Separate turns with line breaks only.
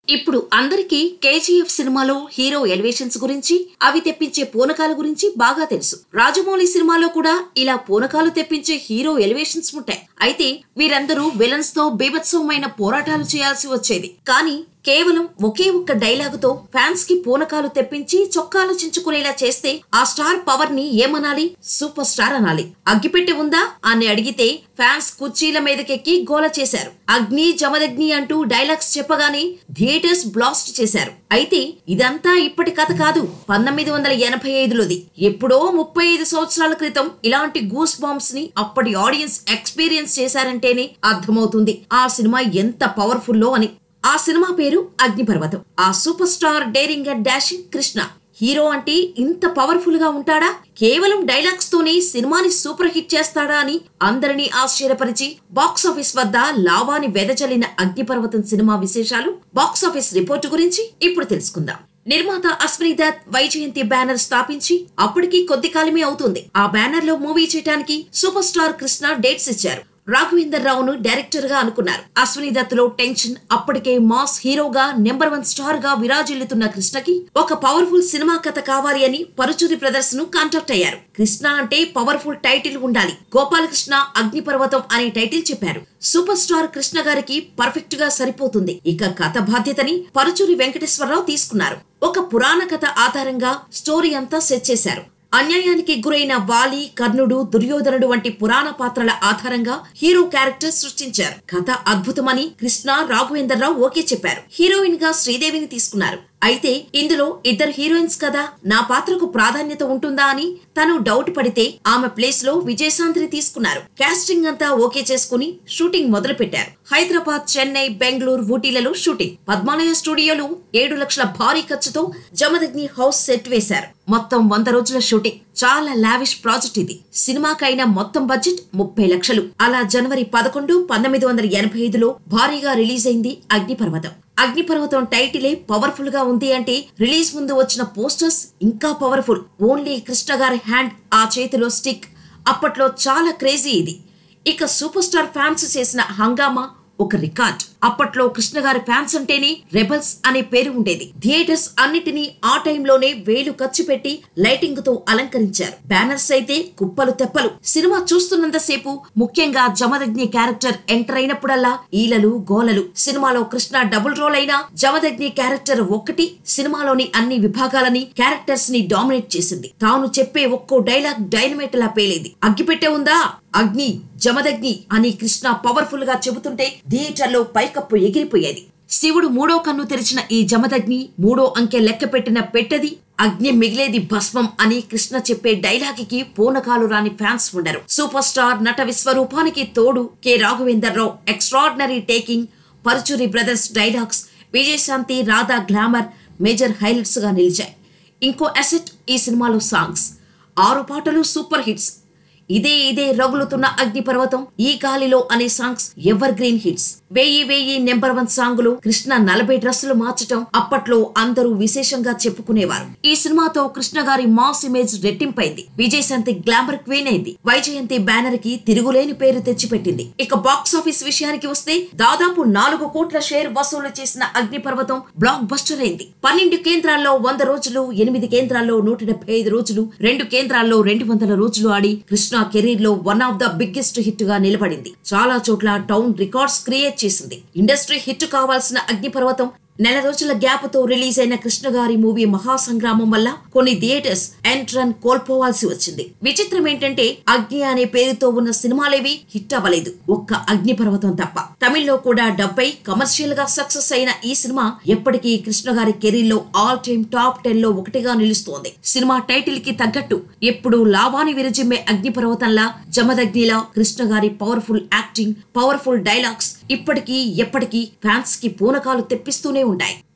ఇప్పుడు అందరికీ కేజీఎఫ్ సినిమాలో హీరో ఎలివేషన్స్ గురించి అవి తెప్పించే పూనకాల గురించి బాగా తెలుసు రాజమౌళి సినిమాలో కూడా ఇలా పూనకాలు తెప్పించే హీరో ఎలివేషన్స్ ఉంటాయి అయితే వీరందరూ విలన్స్ తో బీభత్సవమైన పోరాటాలు చేయాల్సి వచ్చేది కానీ కేవలం ఒకే ఒక్క డైలాగుతో ఫ్యాన్స్ కి పూనకాలు తెప్పించి చొక్కాలు చించుకునేలా చేస్తే ఆ స్టార్ పవర్ ని ఏమనాలి సూపర్ స్టార్ అనాలి అగ్గిపెట్టి ఉందా అని అడిగితే ఫ్యాన్స్ కుర్చీల మీదకెక్కి గోల చేశారు అగ్ని జమదగ్ని అంటూ డైలాగ్స్ చెప్పగానే థియేటర్స్ బ్లాస్ట్ చేశారు అయితే ఇదంతా ఇప్పటి కథ కాదు పంతొమ్మిది వందల ఎనభై ఐదులోది ఎప్పుడో ముప్పై ఐదు సంవత్సరాల క్రితం ఇలాంటి గూస్ బాంబ్స్ ని అప్పటి ఆడియన్స్ ఎక్స్పీరియన్స్ చేశారంటేనే అర్థమవుతుంది ఆ సినిమా ఎంత పవర్ఫుల్లో అని ఆ సినిమా పేరు అగ్నిపర్వతం ఆ super star daring and dashing Krishna hero అంటే ఇంత పవర్ఫుల్ గా ఉంటాడా కేవలం డైలాగ్స్ తోనే సినిమాని సూపర్ హిట్ చేస్తాడా అని అందరినీ ఆశ్చర్యపరిచి బాక్స్ ఆఫీస్ వద్ద లావాని వెదజల్లిన అగ్నిపర్వతం సినిమా విశేషాలు బాక్స్ ఆఫీస్ రిపోర్టు గురించి ఇప్పుడు తెలుసుకుందాం నిర్మాత అశ్విని దత్ వైజయంతి బ్యానర్ స్థాపించి అప్పటికి కొద్ది కాలమే అవుతుంది ఆ బ్యానర్ లో మూవీ చేయడానికి సూపర్ స్టార్ కృష్ణ డేట్స్ ఇచ్చారు రాఘవేందర్ రావును డైరెక్టర్ గా అనుకున్నారు అశ్విని దత్ లో టెన్షన్ అప్పటికే మాస్ హీరోగా నెంబర్ వన్ స్టార్ గా విరాజిల్లుతున్న కృష్ణకి ఒక పవర్ఫుల్ సినిమా కథ కావాలి అని పరుచూరి బ్రదర్స్ ను కాంటాక్ట్ అయ్యారు కృష్ణ అంటే పవర్ఫుల్ టైటిల్ ఉండాలి గోపాలకృష్ణ అగ్నిపర్వతం అనే టైటిల్ చెప్పారు సూపర్ స్టార్ కృష్ణ గారికి పర్ఫెక్ట్ గా సరిపోతుంది ఇక కథ బాధ్యతని పరుచూరి వెంకటేశ్వరరావు తీసుకున్నారు ఒక పురాణ కథ ఆధారంగా స్టోరీ అంతా సెట్ చేశారు అన్యాయానికి గురైన వాలి కర్ణుడు దుర్యోధనుడు వంటి పురాణ పాత్రల ఆధారంగా హీరో క్యారెక్టర్ సృష్టించారు కథ అద్భుతమని కృష్ణ రాఘవేంద్రరావు ఓకే చెప్పారు హీరోయిన్ గా శ్రీదేవిని తీసుకున్నారు అయితే ఇందులో ఇద్దరు హీరోయిన్స్ కదా నా పాత్రకు ప్రాధాన్యత ఉంటుందా అని తను డౌట్ పడితే ఆమె ప్లేస్ లో విజయశాంతిని తీసుకున్నారు కాస్టింగ్ అంతా ఓకే చేసుకుని షూటింగ్ మొదలు పెట్టారు హైదరాబాద్ చెన్నై బెంగళూరు ఊటీలలో షూటింగ్ పద్మాలయ స్టూడియోలో ఏడు లక్షల భారీ ఖర్చుతో జమదగ్ని హౌస్ సెట్ వేశారు మొత్తం వంద రోజుల షూటింగ్ చాలా లావిష్ ప్రాజెక్ట్ ఇది సినిమాకైన మొత్తం బడ్జెట్ ముప్పై లక్షలు అలా జనవరి పదకొండు పంతొమ్మిది వందల ఎనభై ఐదులో భారీగా రిలీజ్ అయింది అగ్నిపర్వతం అగ్నిపర్వతం టైటిలే పవర్ఫుల్ గా ఉంది అంటే రిలీజ్ ముందు వచ్చిన పోస్టర్స్ ఇంకా పవర్ఫుల్ ఓన్లీ కృష్ణ గారి హ్యాండ్ ఆ చేతిలో స్టిక్ అప్పట్లో చాలా క్రేజీ ఇది ఇక సూపర్ స్టార్ ఫ్యాన్స్ చేసిన హంగామా ఒక రికార్డ్ అప్పట్లో కృష్ణ గారి ఫ్యాన్స్ అంటేనే రెబల్స్ అనే పేరు ఉండేది థియేటర్స్ అన్నిటినీ ఆ టైంలోనే వేలు ఖర్చు పెట్టి లైటింగ్ తో అలంకరించారు బ్యానర్స్ అయితే కుప్పలు తెప్పలు సినిమా చూస్తున్నంతసేపు ముఖ్యంగా జమదగ్ని క్యారెక్టర్ ఎంటర్ అయినప్పుడల్లా ఈలలు గోలలు సినిమాలో కృష్ణ డబుల్ రోల్ అయినా జమదగ్ని క్యారెక్టర్ ఒక్కటి సినిమాలోని అన్ని విభాగాలని క్యారెక్టర్స్ ని డామినేట్ చేసింది తాను చెప్పే ఒక్కో డైలాగ్ డైనమైట్ లా పేలేది అగ్గిపెట్టే ఉందా అగ్ని జమదగ్ని అని కృష్ణ పవర్ఫుల్ గా చెబుతుంటే థియేటర్లో పైకప్పు ఎగిరిపోయేది శివుడు మూడో కన్ను తెరిచిన ఈ జమదగ్ని మూడో అంకె లెక్క పెట్టిన పెట్టది అగ్ని మిగిలేది భస్మం అని కృష్ణ చెప్పే డైలాగ్కి పూనకాలు రాని ఫ్యాన్స్ ఉండరు సూపర్ స్టార్ నట విశ్వరూపానికి తోడు K Raghavender Rao extraordinary taking Paruchuri brothers dialogues Vijayashanti Radha glamour major highlights గా నిలిచాయి ఇంకో అసెట్ ఈ సినిమాలో సాంగ్స్ ఆరు పాటలు సూపర్ హిట్స్ ఇదే ఇదే రగులుతున్న అగ్నిపర్వతం ఈ గాలిలో అనే సాంగ్స్ ఎవర్ గ్రీన్ హిట్స్ వెయ్యి వెయ్యి నెంబర్ వన్ సాంగులు కృష్ణ నలభై డ్రెస్సులు మార్చటం అప్పట్లో అందరూ విశేషంగా చెప్పుకునేవారు ఈ సినిమాతో కృష్ణ గారి మాస్ ఇమేజ్ రెట్టింపైంది విజయశాంతి గ్లామర్ క్వీన్ అయింది వైజయంతి బ్యానర్ కి తిరుగులేని పేరు తెచ్చిపెట్టింది ఇక బాక్స్ ఆఫీస్ విషయానికి వస్తే దాదాపు నాలుగు కోట్ల షేర్ వసూలు చేసిన అగ్నిపర్వతం బ్లాక్ బస్టర్ అయింది పన్నెండు కేంద్రాల్లో వంద రోజులు ఎనిమిది కేంద్రాల్లో నూట డెబ్బై ఐదు రోజులు రెండు కేంద్రాల్లో రెండు వందల రోజులు ఆడి కృష్ణ కెరీర్ లో one of the biggest hit గా నిలబడింది చాలా చోట్ల టౌన్ రికార్డ్స్ క్రియేట్ చేసింది ఇండస్ట్రీ హిట్ కావాల్సిన అగ్నిపర్వతం నెల రోజుల గ్యాప్ తో రిలీజ్ అయిన కృష్ణ గారి మూవీ మహాసంగ్రామం వల్ల కొన్ని థియేటర్స్ ఎంట్రన్ కోల్పోవాల్సి వచ్చింది విచిత్రం ఏంటంటే అగ్ని అనే పేరుతో ఉన్న సినిమాలేవి హిట్ అవ్వలేదు ఒక్క అగ్ని పర్వతం తప్ప తమిళ్లో కూడా డెబ్బై కమర్షియల్ గా సక్సెస్ అయిన ఈ సినిమా ఎప్పటికీ కృష్ణ గారి కెరీర్ లో ఆల్ టైమ్ టాప్ టెన్ లో ఒకటిగా నిలుస్తోంది సినిమా టైటిల్ కి తగ్గట్టు ఎప్పుడు లావాని విరజిమ్మే అగ్ని పర్వతంలా జమదగ్నిలా కృష్ణ గారి పవర్ఫుల్ యాక్టింగ్ పవర్ఫుల్ డైలాగ్స్ ఇప్పటికీ ఎప్పటికీ ఫ్యాన్స్ కి పూనకాలు తెప్పిస్తూనే ఉంటాయి